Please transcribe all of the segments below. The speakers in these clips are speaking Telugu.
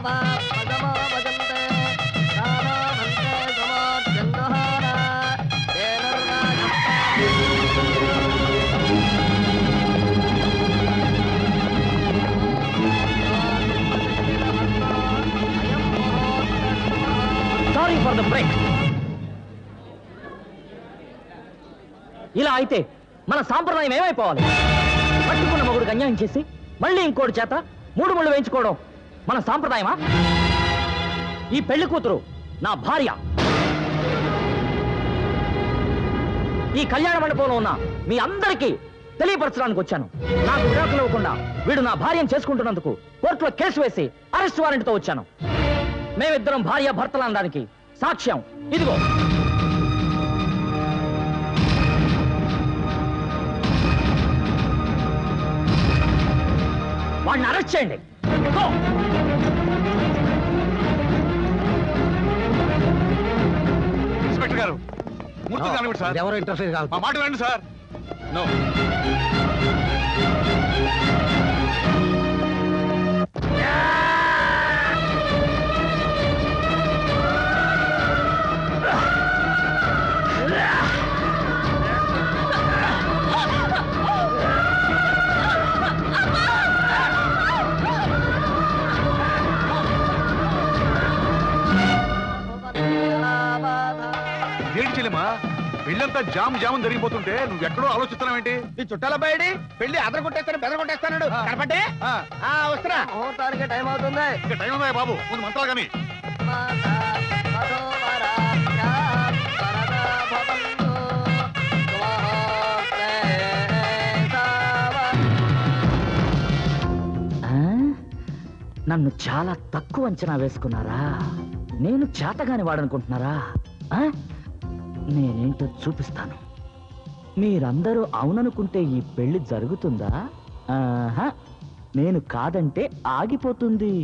సారీ ఫర్ ద బ్రేక్ ఇలా అయితే మన సాంప్రదాయం ఏమైపోవాలి పట్టుకున్న మొగుడికి అన్యాయం చేసి మళ్ళీ ఇంకోటి చేత మూడు ముళ్ళు వేయించుకోవడం మన సాంప్రదాయమా ఈ పెళ్లి కూతురు నా భార్య ఈ కళ్యాణ మండపంలో ఉన్న మీ అందరికీ తెలియపరచడానికి వచ్చాను నాకు విడాకులు ఇవ్వకుండా వీడు నా భార్యను చేసుకుంటున్నందుకు కోర్టులో కేసు వేసి అరెస్ట్ వారెంట్తో వచ్చాను మేమిద్దరం భార్య భర్తలు అనడానికి సాక్ష్యం ఇదిగో వాడిని అరెస్ట్ చేయండి Go! ఇన్స్పెక్టర్ గారు మూర్తి కనబడి సార్ ఎవరో ఇంటర్ఫీర్ కాదు మా మాట వినండి సార్ నో ఏంటి చెల్లెమా పెళ్ళంతా జామ్ జామ్ జరిగిపోతుంటే నువ్వు ఎక్కడో ఆలోచిస్తున్నావేంటి ఈ చుట్టాల బయడి పెళ్లి అదర కొట్టేస్తాను బెదర కొట్టేస్తాడు కనపట్టే ఆ, ఆ వస్తున్నా ముహూర్తానికి టైం అవుతుంది ఇంకా టైం ఉందా బాబు ముందు మంత్రాలు కానీ నన్ను చాలా తక్కువ అంచనా వేసుకున్నారా నేను చేతగాని వాడనుకుంటున్నారా ఆ? నేనేంటో చూపిస్తాను మీరందరూ అవుననుకుంటే ఈ పెళ్లి జరుగుతుందా ఆహా నేను కాదంటే ఆగిపోతుంది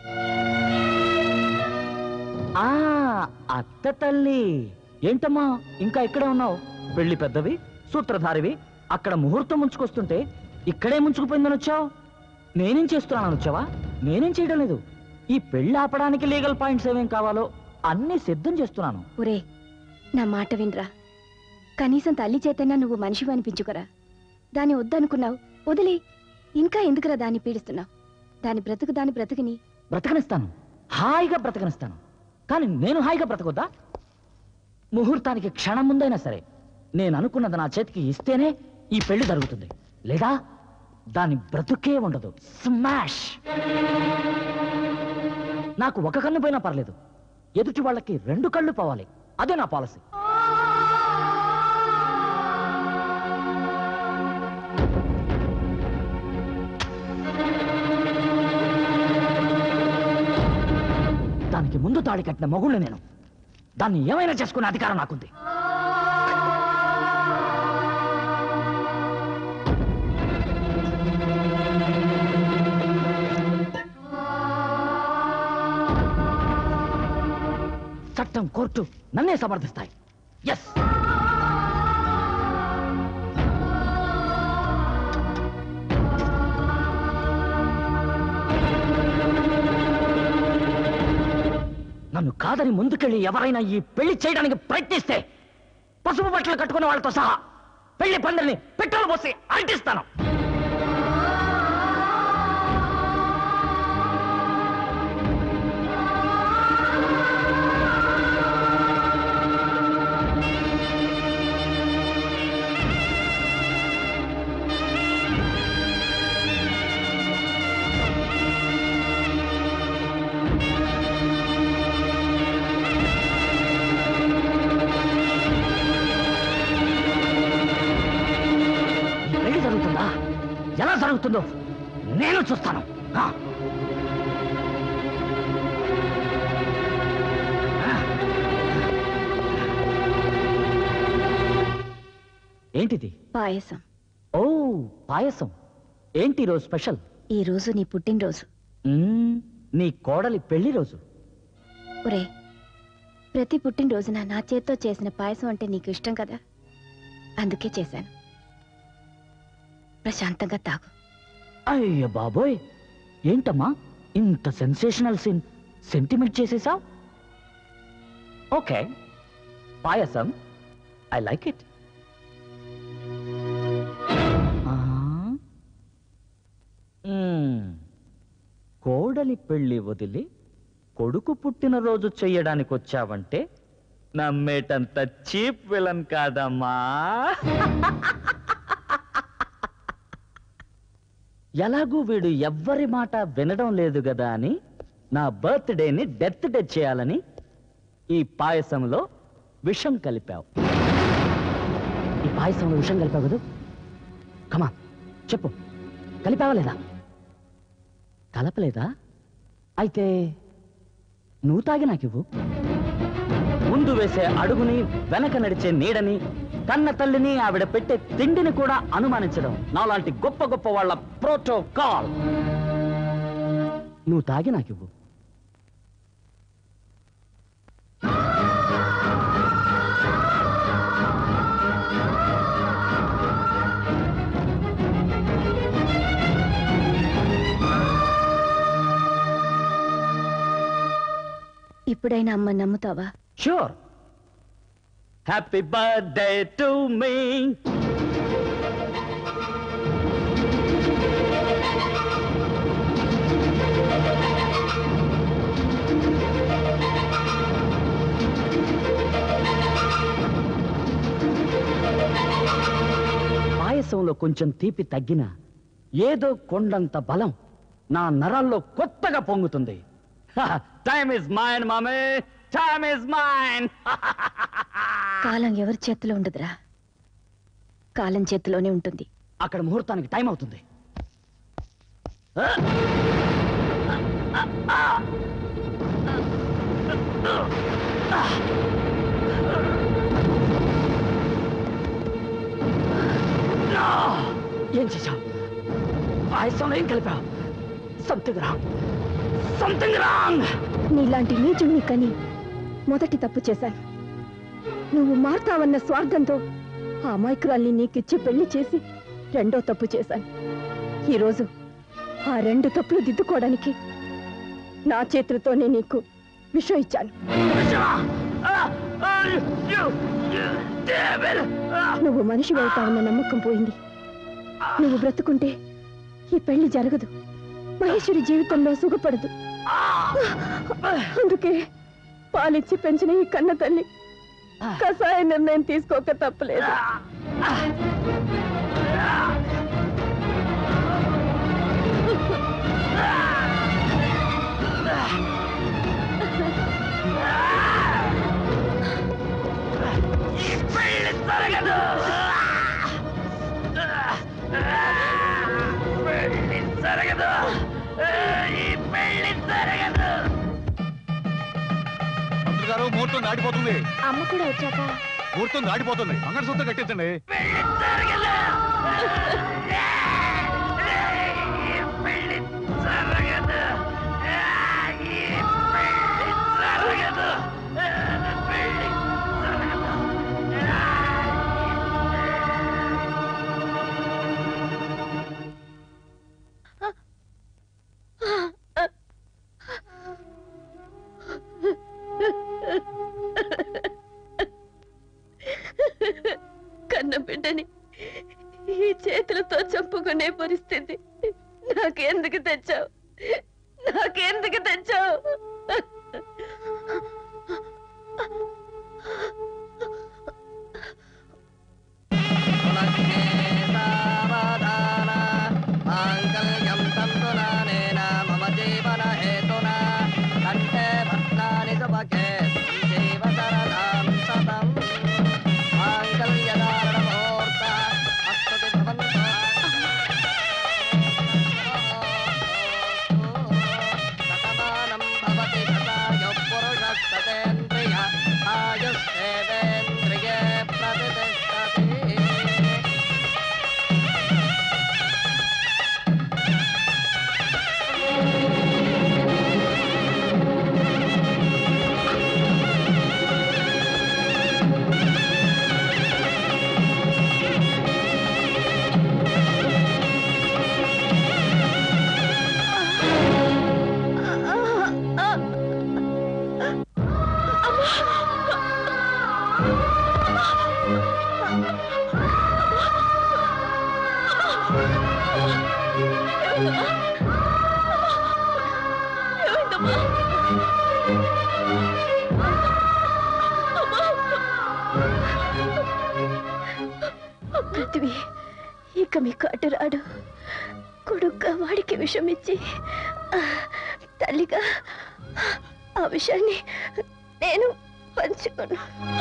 ఆ అత్త తల్లి ఏంటమ్మా ఇంకా ఇక్కడే ఉన్నావు పెళ్లి పెద్దవి సూత్రధారివి అక్కడ ముహూర్తం ముంచుకొస్తుంటే ఇక్కడే ముంచుకుపోయిందని వచ్చావు నేనేం చేస్తున్నానని వచ్చావా నేనేం చేయడం లేదు ఈ పెళ్లి ఆపడానికి లీగల్ పాయింట్స్ ఏమేం కావాలో అన్ని సిద్ధం చేస్తున్నాను ఒరే నా మాట వినరా కనీసం తల్లి చేతన్నా నువ్వు మనిషివి అనిపించుకోరా దాన్ని వద్దనుకున్నావు వదిలే ఇంకా ఎందుకురా దాన్ని పీడిస్తున్నావు దాని బ్రతుకు దాని బ్రతుకుని బ్రతకనిస్తాను హాయిగా బ్రతకనిస్తాను కానీ నేను హాయిగా బ్రతకొద్దా ముహూర్తానికి క్షణం ముందైనా సరే నేను అనుకున్నది నా చేతికి ఇస్తేనే ఈ పెళ్లి జరుగుతుంది లేదా దాని బ్రతుకే ఉండదు స్మాష్ నాకు ఒక కన్ను పోయినా పర్లేదు ఎదుటి వాళ్ళకి రెండు కళ్ళు పోవాలి అదే నా పాలసీ దానికి ముందు తాళి కట్టిన మగుళ్ళు నేను దాన్ని ఏమైనా చేసుకునే అధికారం నాకుంది చట్టం కోర్టు నన్నే సమర్థిస్తాయి ఎస్ నన్ను కాదని ముందుకెళ్ళి ఎవరైనా ఈ పెళ్లి చేయడానికి ప్రయత్నిస్తే పసుపు బట్టలు కట్టుకున్న వాళ్ళతో సహా పెళ్లి పందిరిని పెట్రోల్ పోసి అంటిస్తాను ఈ పెళ్లి జరుగుతుందా ఎలా జరుగుతుందో నేను చూస్తాను ఆ. ఆ. ఏంటిది పాయసం ఓ పాయసం ఏంటి రోజు స్పెషల్ ఈ రోజు నీ పుట్టినరోజు మ్మ్, నీ కోడలి పెళ్లి రోజు ఒరే ప్రతి పుట్టినరోజున నా చేత్తో చేసిన పాయసం అంటే నీకు ఇష్టం కదా అందుకే చేశాను ప్రశాంతంగా తాగు అయ్య బాబోయ్ ఏంటమ్మా ఇంత సెన్సేషనల్ సీన్ సెంటిమెంట్ చేసేసావు ఓకే పాయసం ఐ లైక్ ఇట్ కోడలి పెళ్లి వదిలి కొడుకు పుట్టినరోజు చెయ్యడానికి వచ్చావంటే నమ్మేటంత చీప్ విలన్ కాదమ్మా ఎలాగూ వీడు ఎవ్వరి మాట వినడం లేదు కదా అని నా బర్త్డేని డెత్ డే చేయాలని ఈ పాయసంలో విషం కలిపావు ఈ పాయసంలో విషం కలిపావు కదా కమా చెప్పు కలిపావా లేదా కలపలేదా అయితే నువ్వు తాగి నాకివ్వు ముందు వేసే అడుగుని వెనక నడిచే నీడని కన్న తల్లిని ఆవిడ పెట్టే తిండిని కూడా అనుమానించడం నాలాంటి గొప్ప గొప్ప వాళ్ళ ప్రోటోకాల్ నువ్వు తాగి నాకివ్వు ఇప్పుడైనా అమ్మ నమ్ముతావా sure happy birthday to me పాయసంలో కొంచెం తీపి తగ్గిన ఏదో కొండంత బలం నా నరాల్లో కొత్తగా పొంగుతుంది టైమ్ ఇస్ మైన్ మామే టైమ్ ఇస్ మైన్ కాలం ఎవరి చేతిలో ఉండదురా కాలం చేతిలోనే ఉంటుంది అక్కడ ముహూర్తానికి టైం అవుతుంది ఏం చేశావు పాయసంలో ఏం కలిపావు సంథింగ్ రాంగ్ సంథింగ్ రాంగ్ నీలాంటి నీచుణ్ణి కని మొదటి తప్పు చేశాను నువ్వు మారుతావన్న స్వార్థంతో ఆ అమాయకురాల్ని నీకిచ్చి పెళ్లి చేసి రెండో తప్పు చేశాను ఈరోజు ఆ రెండు తప్పులు దిద్దుకోవడానికి నా చేతులతోనే నీకు విషం ఇచ్చాను నువ్వు మనిషి అవుతావన్న నమ్మకం పోయింది నువ్వు బ్రతుకుంటే ఈ పెళ్లి జరగదు మహేశ్వరి జీవితంలో సుఖపడదు అందుకే పాలిచ్చి పెంచిన ఈ కన్న తల్లి కషాయ నిర్ణయం తీసుకోక తప్పలేదు మంత్రి గారు ముహూర్తం దాటిపోతుంది అమ్మ కూడా వచ్చాక ముహూర్తం దాటిపోతుంది మంగళ సూత్రం కట్టించండి కన్న బిడ్డని ఈ చేతులతో చంపుకునే పరిస్థితి నాకెందుకు తెచ్చావు నాకెందుకు తెచ్చావు మాంగళ్యం తంతునానేన మమ జీవన హేతునా కంఠే భద్రాని సుభగే జీవ శరదాం శతం మాంగళ్యధారణ ముహూర్త అస్తతి భవంతో శతమానం భవతి శతాయు పురుషస్తేంద్రియ ఆయుష్ేవేంద్రియే ప్రతిష్టతి పృథ్వీ ఇక మీకు అటు రాడు కొడుగ్గా వాడికి విషం ఇచ్చి ఆ, తల్లిగా ఆ విషయాన్ని నేను పంచుకోను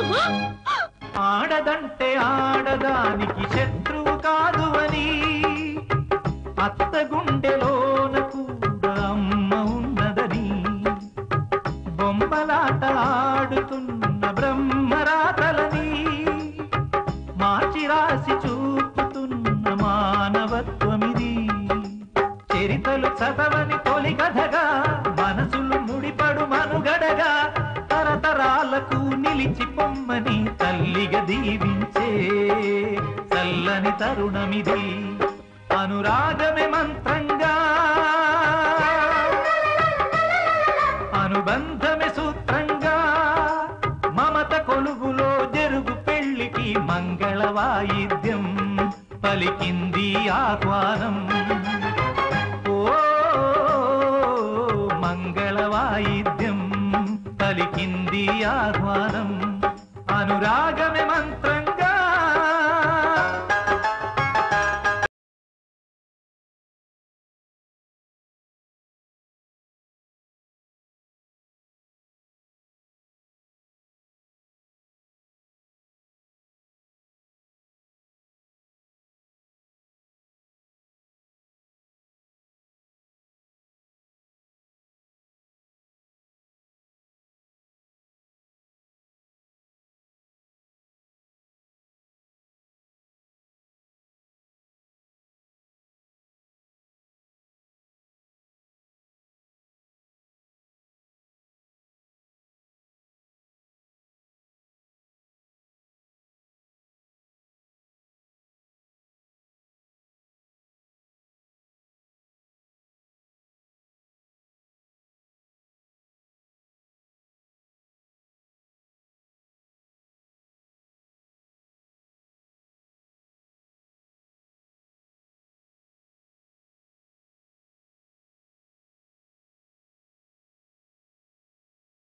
ఆడదంటే ఆడదానికి శత్రువు కాదు అని అత్త గుండెలోన కూడా అమ్మ ఉన్నదని బొమ్మలాట ఆడుతున్న బ్రహ్మరాతలని మార్చి రాసి చూపుతున్న మానవత్వమిది చరితలు చదవని తొలి కథగా మనసులు ముడిపడు మనుగడగా తరతరాలకు నిలిచి పొమ్మని తల్లిగా దీవించే చల్లని తరుణమిది అనురాగమే మంత్రంగా అనుబంధమే సూత్రంగా మమత కొలువులో జరుగు పెళ్లికి మంగళ వాయిద్యం పలికింది ఆహ్వానం ఓ మంగళ వాయిద్యం పలికింది ఆహ్వానం అనురాగమే మంత్రం